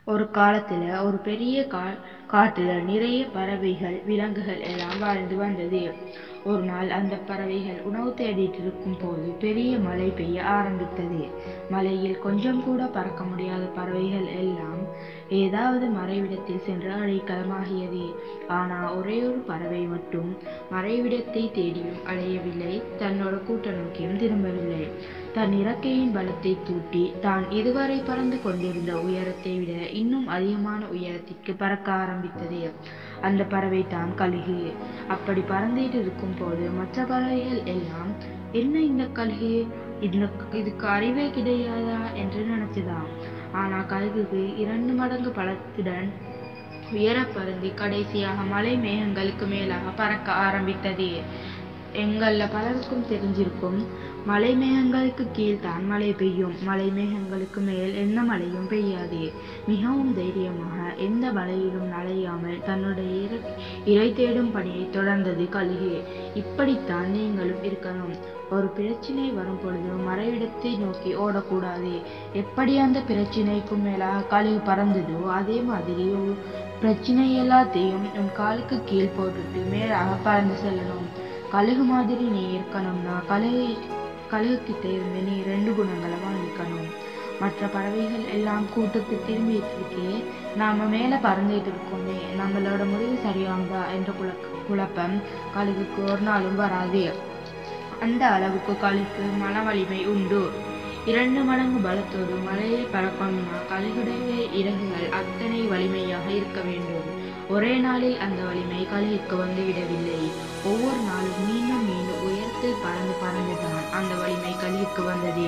ஒரு காலத்துல ஒரு பெரிய கா காட்டுல நிறைய பறவைகள் விலங்குகள் எல்லாம் வாழ்ந்து வந்தது ஒரு நாள் அந்த பறவைகள் உணவு தேடிட்டு இருக்கும் போது பெரிய மழை பெய்ய ஆரம்பித்தது மழையில் கொஞ்சம் கூட பறக்க முடியாத பறவைகள் எல்லாம் ஏதாவது மறைவிடத்தில் சென்று அடைக்கலமாகியது ஆனா ஒரே ஒரு பறவை மட்டும் மறைவிடத்தை தேடியும் அடையவில்லை தன்னோட கூட்ட நோக்கியும் திரும்பவில்லை தன் இறக்கையின் பலத்தை தூட்டி தான் இதுவரை பறந்து கொண்டிருந்த உயரத்தை விட இன்னும் அதிகமான உயரத்திற்கு பறக்க ஆரம்பித்தது அந்த பறவை தான் கழுகு அப்படி பறந்துட்டு இருக்கும் போது மற்ற பறவைகள் எல்லாம் என்ன இந்த கழுகு இந்த இதுக்கு அறிவே கிடையாதா என்று நினைச்சதாம் ஆனா கழுகுக்கு இரண்டு மடங்கு பலத்துடன் உயர பருந்தி கடைசியாக மலை மேகங்களுக்கு மேலாக பறக்க ஆரம்பித்தது எங்கள்ல பலருக்கும் தெரிஞ்சிருக்கும் மலை மேகங்களுக்கு கீழ் தான் மழை பெய்யும் மலை மேகங்களுக்கு மேல் எந்த மழையும் பெய்யாது மிகவும் தைரியமாக எந்த மழையிலும் நனையாமல் தன்னுடைய இர- இரை தேடும் பணியை தொடர்ந்தது கழுகு இப்படித்தான் நீங்களும் இருக்கணும் ஒரு பிரச்சனை வரும் பொழுது மறைவிடத்தை நோக்கி ஓடக்கூடாது எப்படி அந்த பிரச்சனைக்கும் மேலாக கழுகு பறந்ததோ அதே மாதிரி ஒரு பிரச்சனை எல்லாத்தையும் உன் காலுக்கு கீழ் போட்டுட்டு மேலாக பறந்து செல்லணும் கழுகு மாதிரி நீ இருக்கணும்னா கழுகு கழுகுக்கிட்ட இருந்து நீ ரெண்டு குணங்களை வாங்கிக்கணும் மற்ற பறவைகள் எல்லாம் கூட்டுக்கு திரும்பிட்டு இருக்கே நாம மேல பறந்துட்டு இருக்கோமே நம்மளோட முடிவு சரியானதா என்ற குழக்க குழப்பம் கழுகுக்கு ஒரு நாளும் வராது அந்த அளவுக்கு கழுகுக்கு மன வலிமை உண்டு இரண்டு மடங்கு பலத்தோடு மலையில் பறக்கணும்னா கழுகுடைய இறகுகள் அத்தனை வலிமையாக இருக்க வேண்டும் ஒரே நாளில் அந்த வலிமை கழுகுக்கு வந்து விடவில்லை ஒவ்வொரு நாளும் மீண்டும் மீண்டும் உயரத்தில் பறந்து பறந்துதான் அந்த வலிமை கழுகுக்கு வந்தது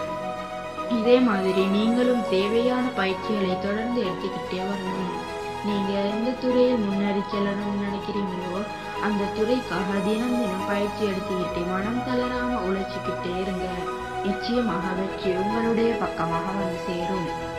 இதே மாதிரி நீங்களும் தேவையான பயிற்சிகளை தொடர்ந்து எடுத்துக்கிட்டே வரணும் நீங்க எந்த துறையில் முன்னேறி செல்லணும்னு நினைக்கிறீங்களோ அந்த துறைக்காக தினம் தினம் பயிற்சி எடுத்துக்கிட்டு மனம் தளராம உழைச்சிக்கிட்டே இருங்க நிச்சயமாக வெற்றி உங்களுடைய பக்கமாக வந்து சேரும்